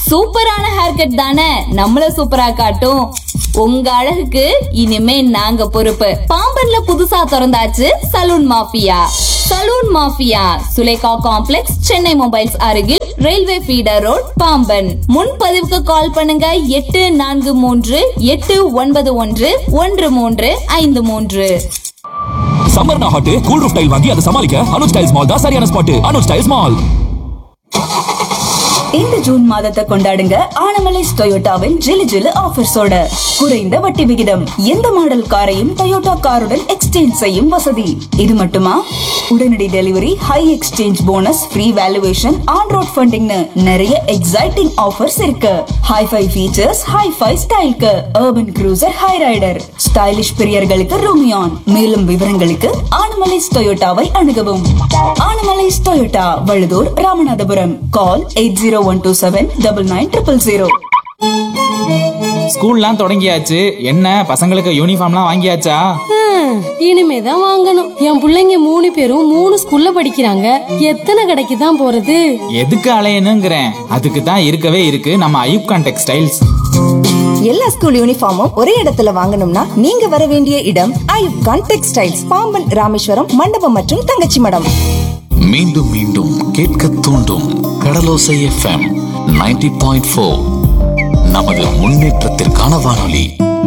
சூப்பரான hair cut தானே நம்மள சூப்பரா காட்டும் உங்க அழகுக்கு இனிமே நாங்க பொறுப்பு பாம்பன்ல புதுசா திறந்தாச்சு salon mafia salon mafia Sulekha complex Chennai mobiles அருகில் ரயில்வே ஃபீடர் ரோட் பாம்பன் முன்பதிவுக்கு கால் பண்ணுங்க எட்டு நான்கு மூன்று எட்டு ஒன்பது ஒன்று ஒன்று மூன்று ஐந்து மூன்று சம்மர்னா ஹாட் கூல் ரூஃப் டைல் வாங்கி அதை சமாளிக்க அனுஜ் டைல்ஸ் மால் தான் சரியான ஸ்பாட் அனுஜ் டைல்ஸ் மால் இந்த ஜூன் மாதத்தை கொண்டாடுங்க ஆனமலைஸ் டொயோட்டாவின் ஜிலு ஜிலு ஆஃபர்ஸோட குறைந்த வட்டி விகிதம் எந்த மாடல் காரையும் டொயோட்டா காருடன் எக்ஸ்சேஞ்ச் செய்யும் வசதி இது மட்டுமா உடனடி delivery high exchange bonus free valuation on road ஃபண்டிங்னு நிறைய எக்ஸைட்டிங் ஆஃபர்ஸ் இருக்கு ஹைஃபை ஃபீச்சர்ஸ் ஹைஃபை ஸ்டைல்க்கு urban cruiser Hyryder stylish பிரியர்களுக்கு ரூமியான் மேலும் விவரங்களுக்கு ஆனமலைஸ் டொயோட்டாவை அணுகவும் Anamalais Toyota Valudhur Ramanathapuram call eight zero one two seven double nine triple zero ஸ்கூல்லாம் தொடங்கியாச்சு என்ன பசங்களுக்கு யூனிஃபார்ம்லாம் வாங்கியாச்சா ஹம், இனிமேதான் வாங்கணும் என் புள்ளைங்க மூணு பேரும் மூணு ஸ்கூல்ல படிக்கிறாங்க எத்தனை கடைக்கு தான் போறது எதுக்கு அலையணுங்கிறேன் அதுக்கு தான் இருக்கவே இருக்கு நம்ம ஐயூப்கான் டெக்ஸ்டைல்ஸ் எல்லா ஸ்கூல் யூனிஃபார்மும் ஒரே இடத்துல வாங்கணும்னா நீங்க வர வேண்டிய இடம் ஐயூப் கான் டெக்ஸ்டைல்ஸ் பாம்பன் ராமேஸ்வரம் மண்டபம் மற்றும் தங்கச்சி மடம் மீண்டும் மீண்டும் கேட்க தூண்டும் கடலோசை எஃப்எம் 90.4 பாயிண்ட் ஃபோர் நமது முன்னேற்றத்திற்கான வானொலி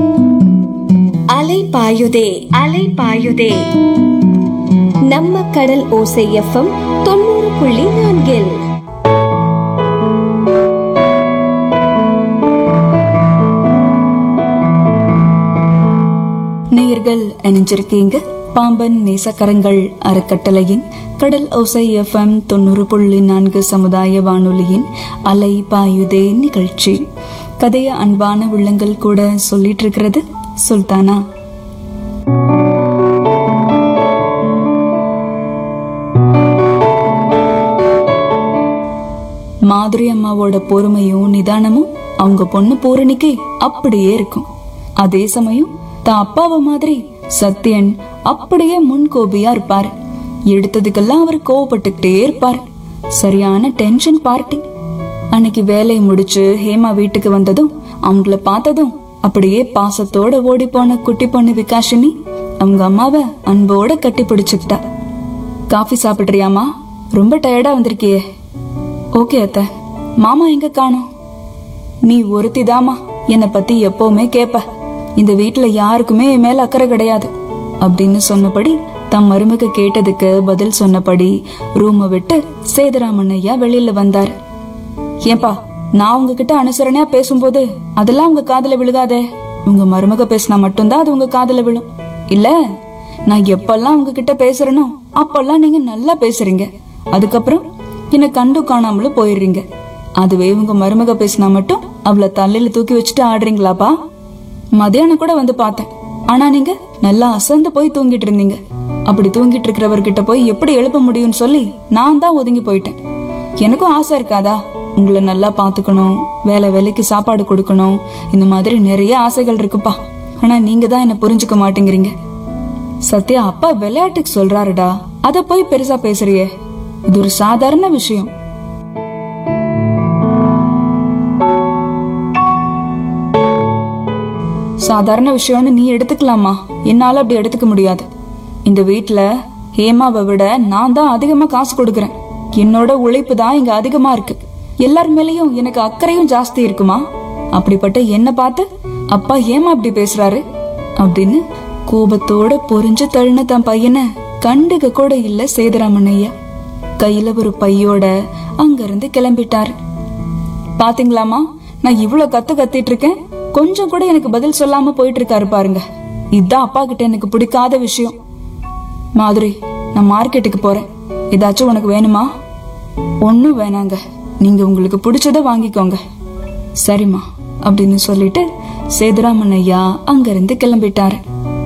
அலை பாயுதே அலை பாயுதே நம்ம கடல் ஓசை எஃப்எம் தொண்ணூறு புள்ளி நான்கில் நேயர்கள் இணைஞ்சிருக்கீங்க பாம்பன் நேசக்கரங்கள் அறக்கட்டளையின் கடல் ஓசை எஃப்எம் தொண்ணூறு புள்ளி நான்கு சமுதாய வானொலியின் அலை பாயுதே நிகழ்ச்சி கதைய அன்பான உள்ளங்கள் கூட சொல்லிட்டு இருக்கிறது சுல்தானா மாதுரி அம்மாவோட பொறுமையும் நிதானமும் அவங்க பொண்ணு பூரணிக்கு அப்படியே இருக்கும் அதே சமயம் தான் அப்பாவை மாதிரி சத்யன் அப்படியே முன்கோபியா இருப்பாரு எடுத்ததுக்கெல்லாம் அவர் கோவப்பட்டுக்கிட்டே இருப்பாரு சரியான டென்ஷன் பார்ட்டி அன்னைக்கு வேலையை முடிச்சு ஹேமா வீட்டுக்கு வந்ததும் அவங்கள பார்த்ததும் அப்படியே பாசத்தோட ஓடி போன குட்டி பொண்ணு விகாஷினி அவங்க அம்மாவை அன்போட கட்டி பிடிச்சுக்கிட்டா காஃபி சாப்பிடுறியாமா ரொம்ப டயர்டா வந்திருக்கியே ஓகே அத்த மாமா எங்க காணோம் நீ ஒருத்திதாமா என்னை பத்தி எப்பவுமே கேப்ப இந்த வீட்ல யாருக்குமே என் மேல அக்கறை கிடையாது அப்படின்னு சொன்னபடி தம் மருமக கேட்டதுக்கு பதில் சொன்னபடி ரூமை விட்டு சேதுராமன் ஐயா வெளியில வந்தாரு ஏன்பா நான் உங்ககிட்ட அனுசரணையா பேசும்போது அதெல்லாம் உங்க காதுல விழுகாதே உங்க மருமக பேசினா மட்டும்தான் அது உங்க காதுல விழும் இல்ல நான் எப்பெல்லாம் உங்ககிட்ட பேசுறேனோ அப்பெல்லாம் நீங்க நல்லா பேசுறீங்க அதுக்கப்புறம் என்ன கண்டு காணாமலும் போயிடுறீங்க அதுவே உங்க மருமக பேசினா மட்டும் அவளை தலையில தூக்கி வச்சுட்டு ஆடுறீங்களாப்பா மதியானம் கூட வந்து பார்த்தேன் ஆனா நீங்க நல்லா அசந்து போய் தூங்கிட்டு இருந்தீங்க அப்படி தூங்கிட்டு இருக்கிறவர்கிட்ட போய் எப்படி எழுப்ப முடியும்னு சொல்லி நான் தான் ஒதுங்கி போயிட்டேன் எனக்கும் ஆசை இருக்காதா உங்களை நல்லா பாத்துக்கணும் வேலை வேலைக்கு சாப்பாடு கொடுக்கணும் இந்த மாதிரி நிறைய ஆசைகள் இருக்குப்பா ஆனா நீங்க தான் என்ன புரிஞ்சுக்க மாட்டேங்கிறீங்க சத்யா அப்பா விளையாட்டுக்கு சொல்றாருடா அத போய் பெருசா பேசுறியே இது ஒரு சாதாரண விஷயம் சாதாரண விஷயம்னு நீ எடுத்துக்கலாமா என்னால அப்படி எடுத்துக்க முடியாது இந்த வீட்ல ஹேமாவை விட நான் தான் அதிகமா காசு கொடுக்கறேன் என்னோட உழைப்பு தான் இங்க அதிகமா இருக்கு எல்லார் மேலயும் எனக்கு அக்கறையும் ஜாஸ்தி இருக்குமா அப்படிப்பட்ட என்ன பார்த்து அப்பா ஏமா அப்படி பேசுறாரு அப்படின்னு கோபத்தோட பொறிஞ்சு தள்ளின தன் பையனை கண்டுக்க கூட இல்ல சேதுராமன் ஐயா கையில ஒரு பையோட அங்கிருந்து கிளம்பிட்டாரு பாத்தீங்களாமா நான் இவ்ளோ கத்து கத்திட்டு இருக்கேன் கொஞ்சம் கூட எனக்கு பதில் சொல்லாம போயிட்டு இருக்காரு பாருங்க இதான் அப்பா கிட்ட எனக்கு பிடிக்காத விஷயம் மாதுரி நான் மார்க்கெட்டுக்கு போறேன் ஏதாச்சும் உனக்கு வேணுமா ஒன்னும் வேணாங்க நீங்க உங்களுக்கு பிடிச்சத வாங்கிக்கோங்க சரிம்மா அப்படின்னு சொல்லிட்டு சேதுராமன் ஐயா அங்கிருந்து கிளம்பிட்டாரு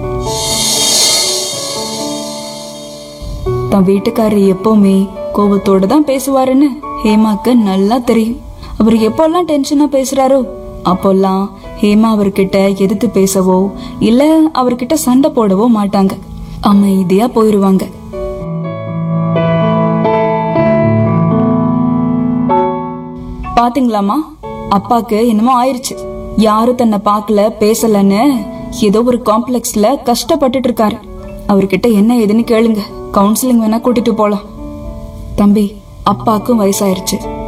தன் வீட்டுக்காரர் எப்பவுமே கோபத்தோட தான் பேசுவாருன்னு ஹேமாக்கு நல்லா தெரியும் அவர் எப்போல்லாம் டென்ஷனா பேசுறாரோ அப்போல்லாம் ஹேமா அவர்கிட்ட எதிர்த்து பேசவோ இல்ல அவர்கிட்ட சண்டை போடவோ மாட்டாங்க அமைதியா போயிருவாங்க பாத்தீங்களாமா அப்பாக்கு என்னமோ ஆயிருச்சு யாரும் தன்னை பார்க்கல பேசலன்னு ஏதோ ஒரு காம்ப்ளெக்ஸ்ல கஷ்டப்பட்டுட்டு இருக்காரு அவர்கிட்ட என்ன ஏதுன்னு கேளுங்க கவுன்சிலிங் வேணா கூட்டிட்டு போலாம் தம்பி அப்பாக்கும் வயசாயிருச்சு